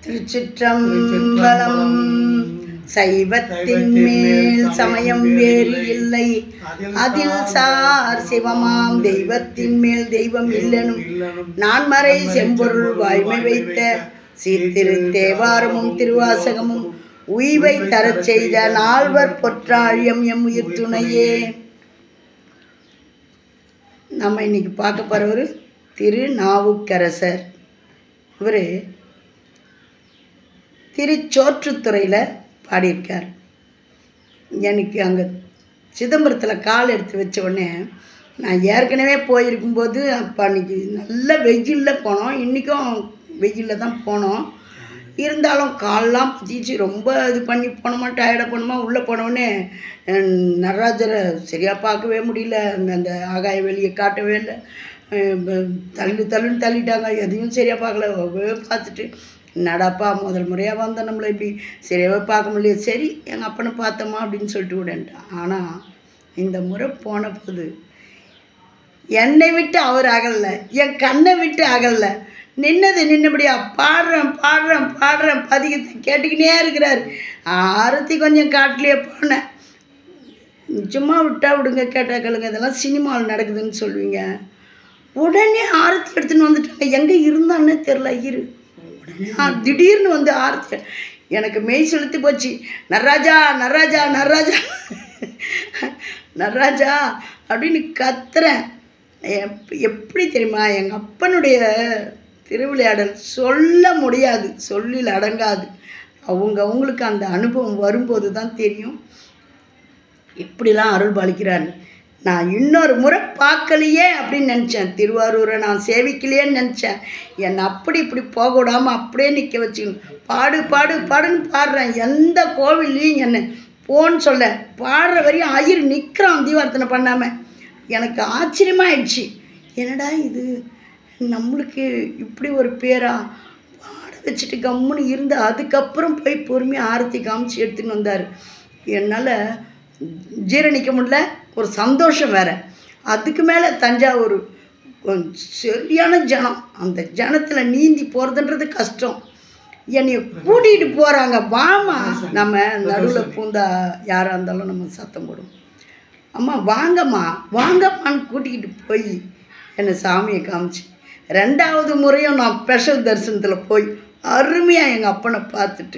திருச்சிற்றம்பலம் சைவத்தின் மேல் சமயம் வேறு இல்லை அதில் சார் சிவமாம் தெய்வத்தின் மேல் தெய்வம் இல்லனும் நான்மறை செம்பொருள் வாய்மை வைத்த சீர்திரு தேவாரமும் திருவாசகமும் உய்வை தரச் செய்த நால்வர் பொற்றாழியம் எம் உயிர் துணையே நம்ம இன்னைக்கு பார்க்க போகிறவர் திருநாவுக்கரசர் இவர் திருச்சோற்றுத்துறையில் பாடியிருக்கார் எனக்கு அங்கே சிதம்பரத்தில் கால் எடுத்து வச்ச உடனே நான் ஏற்கனவே போயிருக்கும்போது அப்போ அன்றைக்கி நல்ல வெயிலில் போனோம் இன்றைக்கும் வெயிலில் தான் போனோம் இருந்தாலும் கால்லாம் பதிச்சு ரொம்ப இது பண்ணி போனோமா டயர்டாக போனோமா உள்ளே போனோடனே நடராஜரை சரியாக பார்க்கவே முடியல அந்த ஆகாய வெளியை காட்டவே இல்லை அஹ் ப- தள்ளு தள்ளுன்னு தள்ளிட்டாங்க எதையும் சரியாக பார்க்கல ஒவ்வொரு பார்த்துட்டு என்னடாப்பா முதல் முறையாக வந்தோம் நம்மளை இப்படி சரியாகவே பார்க்க முடியல சரி எங்கள் அப்பனை பார்த்தோமா அப்படின்னு சொல்லிட்டு விடன்ட்டான் ஆனால் இந்த முறை போன போது என்னை விட்டு அவர் அகல்ல என் கண்ணை விட்டு அகல்ல நின்னது நின்னபடியா பாடுறேன் பாடுறேன் பாடுறேன் பதிகத்தை கேட்டுக்கினே இருக்கிறார் ஆரத்தி கொஞ்சம் காட்டிலே போனேன் சும்மா விட்டா விடுங்க கேட்டா கேளுங்க இதெல்லாம் சினிமாவில் நடக்குதுன்னு சொல்லுவீங்க உடனே ஆரத்தி எடுத்துன்னு வந்துட்டாங்க எங்கே இருந்தான்னே தெரில இரு உடனே ஆ- திடீர்னு வந்து ஆரத்தி எனக்கு மெய் செலுத்தி போச்சு நர்ராஜா நர்ராஜா நர்ராஜா நர்ராஜா அப்படின்னு கத்துறேன் எப் எப்படி தெரியுமா எங்கள் அப்பனுடைய திருவிளையாடல் சொல்ல முடியாது சொல்லில் அடங்காது அவங்க அவங்களுக்கு அந்த அனுபவம் வரும்போது தான் தெரியும் இப்படிலாம் அருள் பாலிக்கிறார் நான் இன்னொரு முறை பார்க்கலையே அப்படின்னு நினச்சேன் திருவாரூரை நான் சேவிக்கலையேன்னு நினச்சேன் என்னை அப்படி இப்படி போக விடாமல் அப்படியே நிற்க வச்சுக்கணும் பாடு பாடு பாடுன்னு பாடுறேன் எந்த கோவில்லையும் என்னை போன்னு சொல்ல பாடுற வரையும் ஐயர் நிற்கிறான் தீவார்த்தனை பண்ணாமல் எனக்கு ஆச்சரியமாயிடுச்சு என்னடா இது நம்மளுக்கு இப்படி ஒரு பேரா பாட வச்சுட்டு கம்முன்னு இருந்து அதுக்கப்புறம் போய் பொறுமையாக ஆரத்தி காமிச்சு எடுத்துன்னு வந்தார் என்னால் ஜீரணிக்க முடியல ஒரு சந்தோஷம் வேற அதுக்கு மேலே தஞ்சாவூர் கொஞ்சம் சரியான ஜனம் அந்த ஜனத்தில் நீந்தி போகிறதுன்றது கஷ்டம் என்னைய கூட்டிகிட்டு போகிறாங்க வாமா நம்ம நடுவில் பூந்தா யாராக இருந்தாலும் நம்ம சத்தம் போடுவோம் அம்மா வாங்கம்மா வாங்கம்மான்னு கூட்டிக்கிட்டு போய் என்னை சாமியை காமிச்சு ரெண்டாவது முறையும் நான் ஸ்பெஷல் தரிசனத்தில் போய் அருமையாக எங்கள் அப்பனை பார்த்துட்டு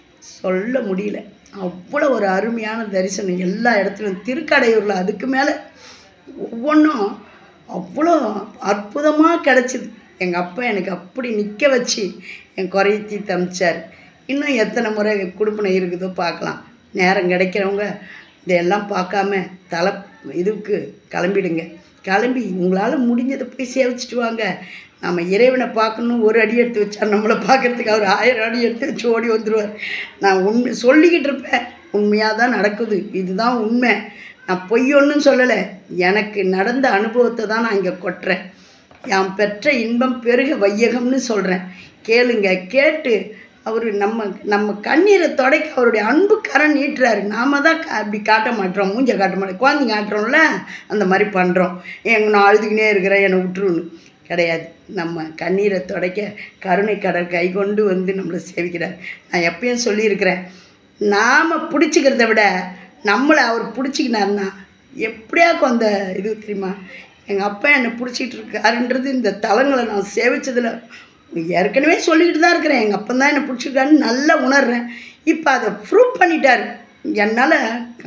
சொல்ல முடியல அவ்வளோ ஒரு அருமையான தரிசனம் எல்லா இடத்துலையும் திருக்கடையூரில் அதுக்கு மேலே ஒவ்வொன்றும் அவ்வளோ அற்புதமாக கிடச்சிது எங்கள் அப்பா எனக்கு அப்படி நிற்க வச்சு என் குறைய தீர்த்து அமிச்சார் இன்னும் எத்தனை முறை குடுப்பனை இருக்குதோ பார்க்கலாம் நேரம் கிடைக்கிறவங்க இதெல்லாம் பார்க்காம தலை இதுக்கு கிளம்பிடுங்க கிளம்பி உங்களால் முடிஞ்சதை போய் சேவிச்சிட்டு வாங்க நம்ம இறைவனை பார்க்கணும் ஒரு அடி எடுத்து வச்சா நம்மளை பார்க்கறதுக்கு அவர் ஆயிரம் அடி எடுத்து வச்சு ஓடி வந்துடுவார் நான் உண்மை சொல்லிக்கிட்டு இருப்பேன் உண்மையாக தான் நடக்குது இதுதான் உண்மை நான் பொய் ஒன்றும் சொல்லலை எனக்கு நடந்த அனுபவத்தை தான் நான் இங்கே கொட்டுறேன் யாம் பெற்ற இன்பம் பெருக வையகம்னு சொல்கிறேன் கேளுங்க கேட்டு அவர் நம்ம நம்ம கண்ணீரை துடைக்க அவருடைய அன்பு கரம் நீட்டுறாரு நாம தான் கா- அப்படி காட்ட மாட்டோம் மூஞ்ச காட்ட மாட்டோம் குழந்தைங்க காட்டுறோம்ல அந்த மாதிரி பண்ணுறோம் எங்க நான் அழுதுகினே இருக்கிறேன் என்னை விட்டுருன்னு கிடையாது நம்ம கண்ணீரை துடைக்க கருணை கடல் கை கொண்டு வந்து நம்மளை சேவிக்கிறார் நான் எப்பயும் சொல்லியிருக்கிறேன் நாம் பிடிச்சிக்கிறத விட நம்மளை அவர் பிடிச்சிக்கினாருன்னா எப்படியாக்கும் அந்த இது தெரியுமா எங்கள் அப்பா என்னை பிடிச்சிட்டு இருக்காருன்றது இந்த தலங்களை நான் சேவிச்சதில் ஏற்கனவே சொல்லிக்கிட்டு தான் இருக்கிறேன் எங்கள் அப்பா தான் என்னை பிடிச்சிருக்காருன்னு நல்லா உணர்றேன் இப்போ அதை ப்ரூவ் பண்ணிட்டார் என்னால்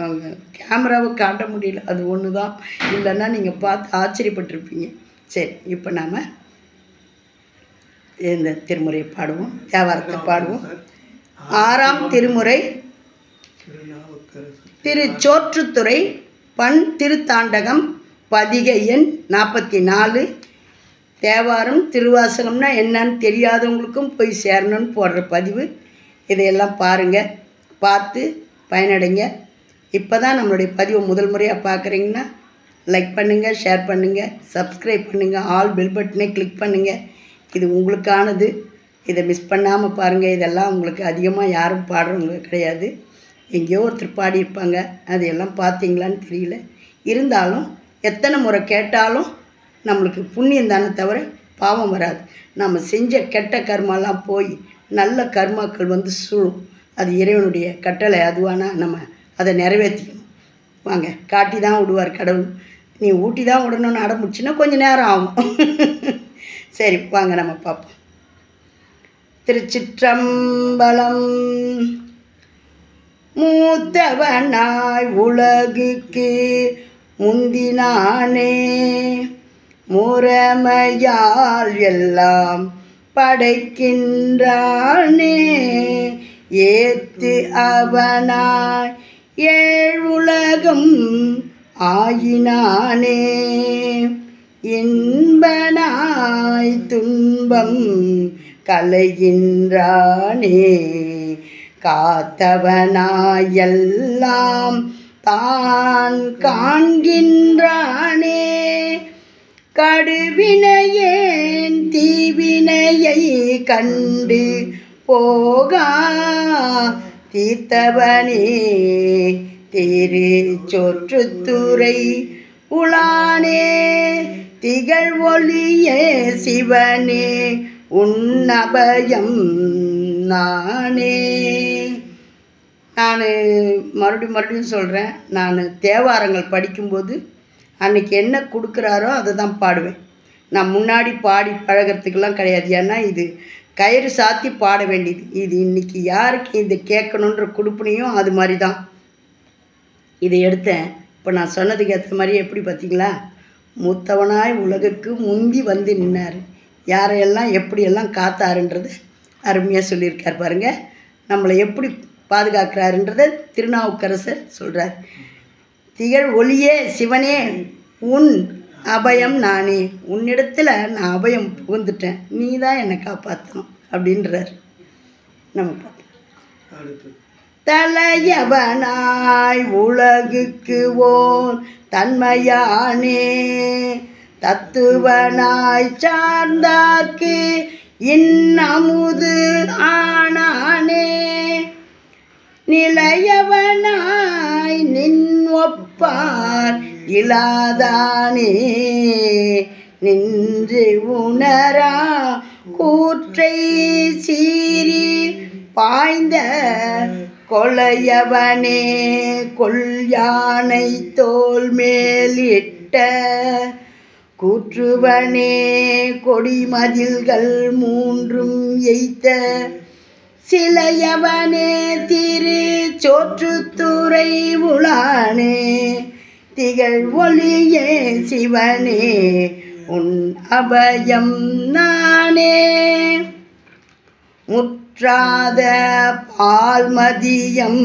கேமராவை காட்ட முடியல அது ஒன்று தான் இல்லைன்னா நீங்கள் பார்த்து ஆச்சரியப்பட்டிருப்பீங்க சரி இப்போ நாம் இந்த திருமுறையை பாடுவோம் தேவாரத்தை பாடுவோம் ஆறாம் திருமுறை திருச்சோற்றுத்துறை பண் திருத்தாண்டகம் பதிகை எண் நாற்பத்தி நாலு தேவாரம் திருவாசகம்னா என்னன்னு தெரியாதவங்களுக்கும் போய் சேரணும்னு போடுற பதிவு இதையெல்லாம் பாருங்கள் பார்த்து பயனடைங்க இப்போ தான் நம்மளுடைய பதிவை முதல் முறையாக பார்க்குறீங்கன்னா லைக் பண்ணுங்கள் ஷேர் பண்ணுங்கள் சப்ஸ்கிரைப் பண்ணுங்கள் ஆல் பெல் பட்டனை கிளிக் பண்ணுங்கள் இது உங்களுக்கானது இதை மிஸ் பண்ணாமல் பாருங்கள் இதெல்லாம் உங்களுக்கு அதிகமாக யாரும் பாடுறவங்க கிடையாது எங்கேயோ ஒருத்தர் பாடியிருப்பாங்க அதையெல்லாம் பார்த்தீங்களான்னு தெரியல இருந்தாலும் எத்தனை முறை கேட்டாலும் நம்மளுக்கு புண்ணியம் தானே தவிர பாவம் வராது நம்ம செஞ்ச கெட்ட கர்மாலாம் போய் நல்ல கர்மாக்கள் வந்து சூழும் அது இறைவனுடைய கட்டளை அதுவானா நம்ம அதை நிறைவேற்றிக்கணும் வாங்க காட்டி தான் விடுவார் கடவுள் நீ ஊட்டி தான் விடணும்னு அடம்பிடுச்சுன்னா கொஞ்சம் நேரம் ஆகும் சரி வாங்க நம்ம பார்ப்போம் திருச்சிற்றம்பலம் மூத்தவனாய் உலகுக்கு முந்தினானே முறைமையால் எல்லாம் படைக்கின்றானே ஏத்து அவனாய் ஏழ் உலகம் ஆயினானே இன்பனாய் துன்பம் கலைகின்றானே காத்தவனாயெல்லாம் தான் காண்கின்றானே கடுவினையேன் தீவினையை கண்டு போகா தீர்த்தவனே திரு சொற்றுத்துறை உளானே திகழ் ஒளியே சிவனே உன்னபயம் நானே நான் மறுபடியும் மறுபடியும் சொல்கிறேன் நான் தேவாரங்கள் படிக்கும்போது அன்னைக்கு என்ன கொடுக்குறாரோ அதை தான் பாடுவேன் நான் முன்னாடி பாடி பழகிறதுக்கெல்லாம் கிடையாது ஏன்னா இது கயிறு சாத்தி பாட வேண்டியது இது இன்னைக்கு யாருக்கு இது கேட்கணுன்ற கொடுப்பினையும் அது மாதிரி தான் இதை எடுத்தேன் இப்போ நான் சொன்னதுக்கு ஏற்ற மாதிரி எப்படி பார்த்தீங்களா மூத்தவனாய் உலகுக்கு முந்தி வந்து நின்னார் யாரையெல்லாம் எப்படியெல்லாம் காத்தாருன்றது அருமையாக சொல்லியிருக்கார் பாருங்க நம்மளை எப்படி பாதுகாக்கிறாருன்றதை திருநாவுக்கரசர் சொல்கிறார் திகழ் ஒளியே சிவனே உன் அபயம் நானே உன்னிடத்தில் நான் அபயம் புகுந்துட்டேன் நீ தான் என்னை காப்பாற்றணும் அப்படின்றார் நம்ம பார்ப்போம் தலையவனாய் உலகுக்கு ஓர் தன்மையானே தத்துவனாய் சார்ந்தார்க்கு இன்னமுது ஆனானே நிலையவனாய் நின் ஒப்பார் இலாதானே நின்று உணரா கூற்றை சீறி பாய்ந்த கொலையவனே கொல் யானை தோல் மேலிட்ட கூற்றுவனே கொடிமதில்கள் மூன்றும் எய்த்த சிலையவனே திரு சோற்றுத்துறை உளானே திகழ் ஒளியே சிவனே உன் அபயம் நானே முற்றாத பால்மதியம்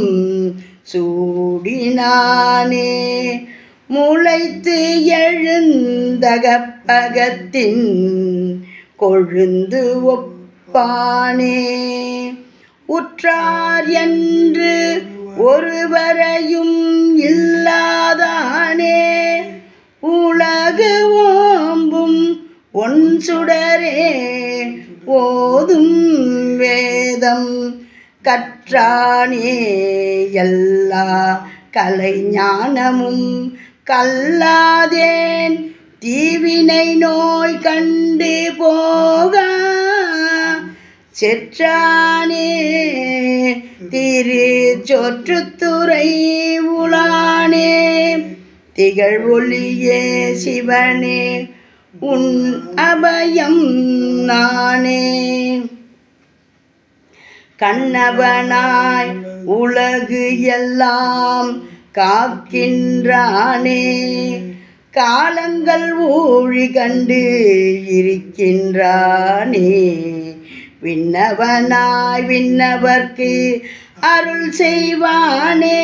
சூடினானே முளைத்து எழுந்தகப்பகத்தின் கொழுந்து ஒப்பானே உற்றார் என்று ஒருவரையும் இல்லாதானே உலகு ஓம்பும் ஒன் சுடரே ஓதும் வேதம் கற்றானே எல்லா கலைஞானமும் கல்லாதேன் தீவினை நோய் கண்டு போகா செற்றானே திரு சொற்றுத்துறை உளானே திகழ் ஒளியே சிவனே உன் அபயம் நானே கண்ணவனாய் உலகு எல்லாம் காக்கின்றானே காலங்கள் ஊழி கண்டு இருக்கின்றானே விண்ணவனாய் விண்ணவர்க்கு அருள் செய்வானே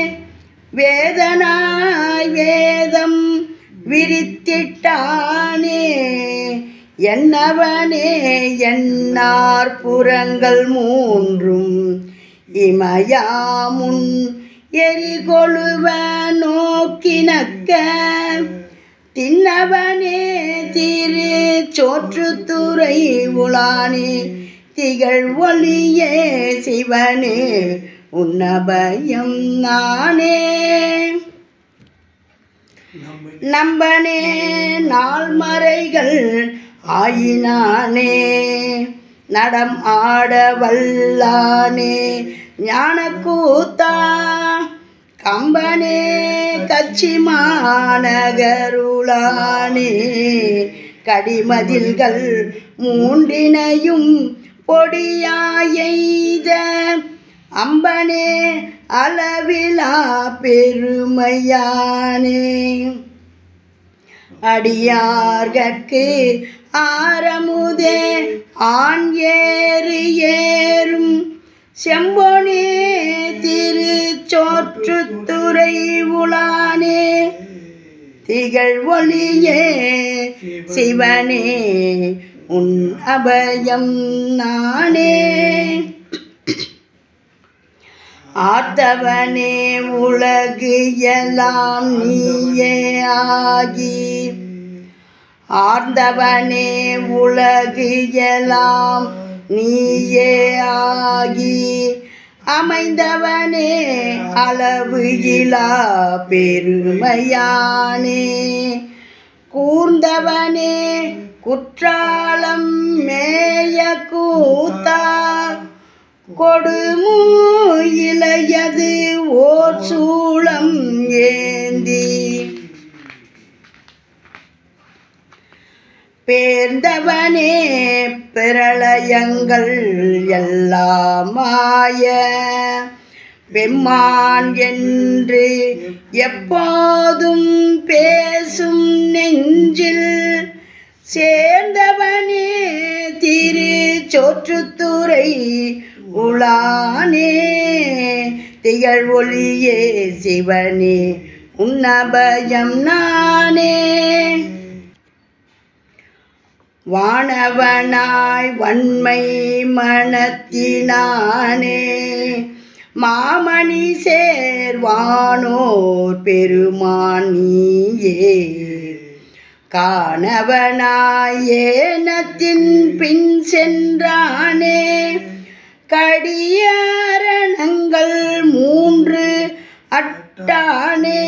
வேதனாய் வேதம் விரித்திட்டானே என்னவனே என்னார் புறங்கள் மூன்றும் இமயாமுன் எரிகொழுவ நோக்கினக்க தின்னவனே திரு சோற்றுத்துறை உளானே திகழ் ஒளியே சிவனே உன்னபயம் நானே நம்பனே நாள் மறைகள் ஆயினானே நடம் ஆட வல்லானே ஞான கூத்தா கம்பனே கச்சி மாநகருளானே கடிமதில்கள் மூன்றினையும் பொடியாயெய்த அம்பனே அளவிலா பெருமையானே அடியார்கட்கு ஆரமுதே ஆண் ஏறு ஏறும் செம்பொனே திருச்சோற்றுத்துறை உளானே திகழ் ஒளியே சிவனே உன் அபயம் நானே ஆர்த்தவனே உலகு எல்லாம் நீயே ஆகி ஆர்ந்தவனே உலகு எல்லாம் நீயே ஆகி அமைந்தவனே அளவு இலா பெருமையானே கூர்ந்தவனே குற்றாலம் மேய கூத்தா கொடுமூ இளையது ஓர் சூளம் ஏந்தி பேர்ந்தவனே பிரளயங்கள் எல்லாமாய பெம்மான் என்று எப்போதும் பேசும் நெஞ்சில் சேர்ந்தவனே திரு சோற்றுத்துறை உளானே திகழ் ஒளியே சிவனே உன்னபயம் நானே வானவனாய் வன்மை மனத்தினானே மாமணி சேர்வானோர் பெருமான் நீயே காணவனாய் ஏனத்தின் பின் சென்றானே கடியாரணங்கள் மூன்று அட்டானே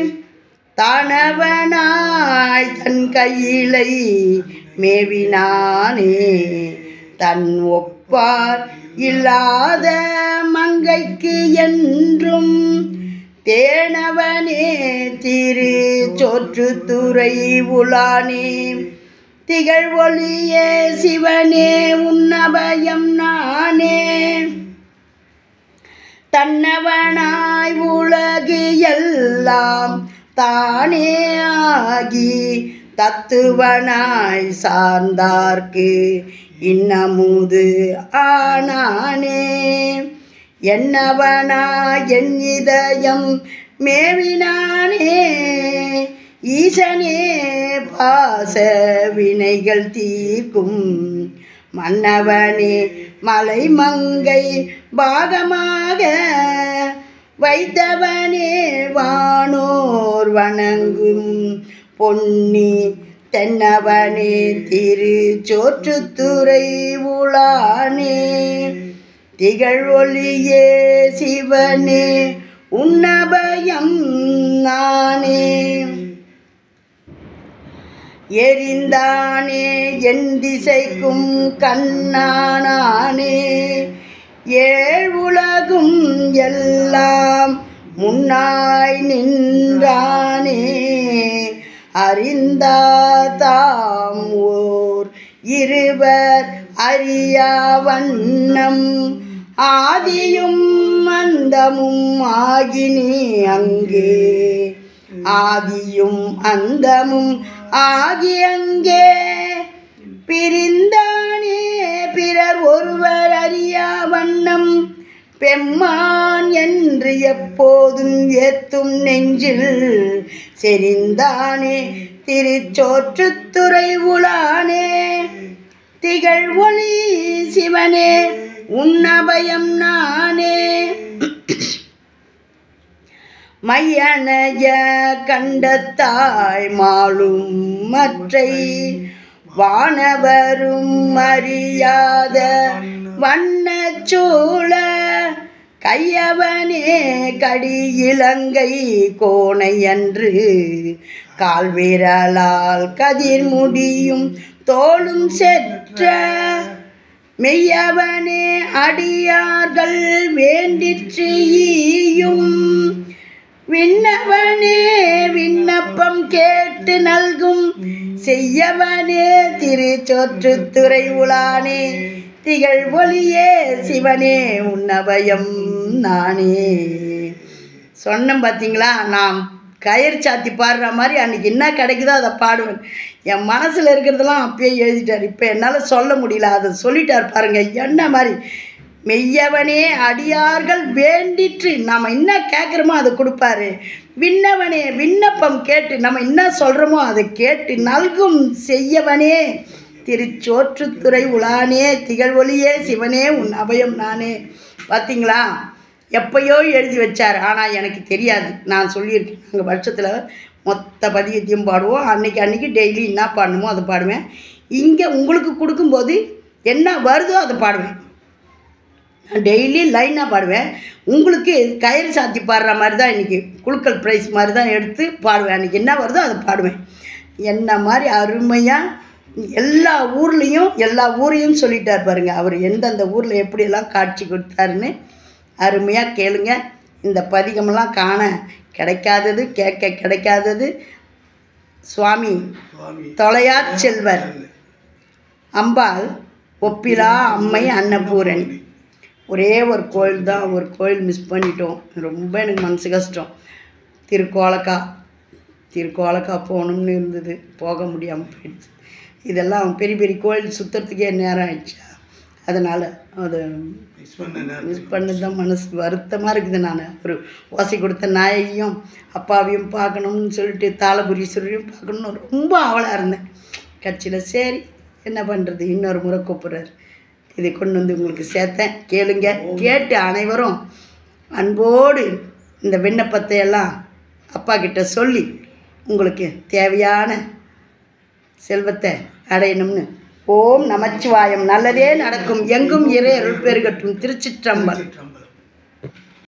தானவனாய் தன் கையிலை மேவினானே தன் ஒப்பார் இல்லாத மங்கைக்கு என்றும் தேனவனே திரு சோற்றுத்துறை உலானே திகழ் ஒளியே சிவனே உன்னபயம் நானே தன்னவனாய் உலகு எல்லாம் தானே ஆகி தத்துவனாய் சார்ந்தார்க்கு இன்னமுது ஆனானே என்னவனா என் இதயம் மேவினானே ஈசனே பாச வினைகள் தீர்க்கும் மன்னவனே மலை மங்கை பாகமாக வைத்தவனே வானோர் வணங்கும் பொன்னி தென்னவனே திரு சோற்றுத்துறை உளானே திகழ் ஒளியே சிவனே உன்னபயம் நானே எரிந்தானே என் திசைக்கும் கண்ணானானே ஏழ் உலகும் எல்லாம் முன்னாய் நின்றானே அறிந்தாதாம் ஓர் இருவர் அறியா வண்ணம் ஆதியும் அந்தமும் ஆகினி அங்கே ஆதியும் அந்தமும் ஆகி அங்கே பிரிந்தானே பிறர் ஒருவர் அறியா வண்ணம் பெம்மான் என்று எப்போதும் ஏத்தும் நெஞ்சில் செறிந்தானே திருச்சோற்றுத்துறை உளானே திகழ் ஒளி சிவனே உன்னபயம் நானே மையனைய கண்டத்தாய் மாளும் மற்றை வானவரும் அறியாத வண்ணச்சூழ கையவனே கடி இலங்கை கோணை அன்று கால்விரலால் கதிர் முடியும் தோளும் செற்ற மெய்யவனே அடியார்கள் வேண்டிற்று ஈயும் விண்ணவனே விண்ணப்பம் கேட்டு நல்கும் செய்யவனே திருச்சொற்றுத்துறை உளானே திகழ் ஒளியே சிவனே உன்னபயம் நானே சொன்னேன் பார்த்தீங்களா நான் கயிறு சாத்தி பாடுற மாதிரி அன்றைக்கி என்ன கிடைக்குதோ அதை பாடுவேன் என் மனசில் இருக்கிறதெல்லாம் அப்பயே எழுதிட்டார் இப்போ என்னால் சொல்ல முடியல அதை சொல்லிட்டார் பாருங்க என்ன மாதிரி மெய்யவனே அடியார்கள் வேண்டிற்று நாம் என்ன கேட்குறோமோ அதை கொடுப்பாரு விண்ணவனே விண்ணப்பம் கேட்டு நம்ம என்ன சொல்கிறோமோ அதை கேட்டு நல்கும் செய்யவனே திருச்சோற்றுத்துறை உலானே திகழ்வொலியே சிவனே உன் அபயம் நானே பார்த்தீங்களா எப்பயோ எழுதி வச்சார் ஆனால் எனக்கு தெரியாது நான் சொல்லியிருக்கேன் நாங்கள் வருஷத்தில் மொத்த பதியத்தையும் பாடுவோம் அன்னைக்கு அன்னைக்கு டெய்லி என்ன பாடணுமோ அதை பாடுவேன் இங்கே உங்களுக்கு கொடுக்கும்போது என்ன வருதோ அதை பாடுவேன் நான் டெய்லி லைனாக பாடுவேன் உங்களுக்கு கயிறு சாத்தி பாடுற மாதிரி தான் இன்றைக்கி குழுக்கள் ப்ரைஸ் மாதிரி தான் எடுத்து பாடுவேன் அன்றைக்கி என்ன வருதோ அதை பாடுவேன் என்ன மாதிரி அருமையாக எல்லா ஊர்லேயும் எல்லா ஊரையும் சொல்லிட்டார் பாருங்க அவர் எந்தெந்த ஊரில் எப்படியெல்லாம் காட்சி கொடுத்தாருன்னு அருமையாக கேளுங்க இந்த பதிகமெல்லாம் காண கிடைக்காதது கேட்க கிடைக்காதது சுவாமி சுவாமி தொலையா செல்வர் அம்பாள் ஒப்பிலா அம்மை அன்னபூரணி ஒரே ஒரு கோயில் தான் ஒரு கோயில் மிஸ் பண்ணிட்டோம் ரொம்ப எனக்கு மனசு கஷ்டம் திருக்கோலக்கா திருக்கோலக்கா போகணும்னு இருந்தது போக முடியாமல் போயிடுச்சு இதெல்லாம் பெரிய பெரிய கோயில் சுற்றுறதுக்கே நேரம் ஆயிடுச்சா அதனால் அது மிஸ் பண்ண நேரம் மிஸ் பண்ணது தான் மனசு வருத்தமாக இருக்குது நான் ஒரு ஓசை கொடுத்த நாயையும் அப்பாவையும் பார்க்கணும்னு சொல்லிட்டு தாளபுரீஸ்வரரையும் பார்க்கணும்னு ரொம்ப ஆவலாக இருந்தேன் கட்சியில் சரி என்ன பண்ணுறது இன்னொரு முறை கூப்பிட்றாரு இதை கொண்டு வந்து உங்களுக்கு சேர்த்தேன் கேளுங்க கேட்டு அனைவரும் அன்போடு இந்த விண்ணப்பத்தை எல்லாம் அப்பா கிட்ட சொல்லி உங்களுக்கு தேவையான செல்வத்தை அடையணும்னு ஓம் நமச்சிவாயம் நல்லதே நடக்கும் எங்கும் இறை அருள் பெருகட்டும் திருச்சிற்றம்பல் திருச்சிற்றம்பலம்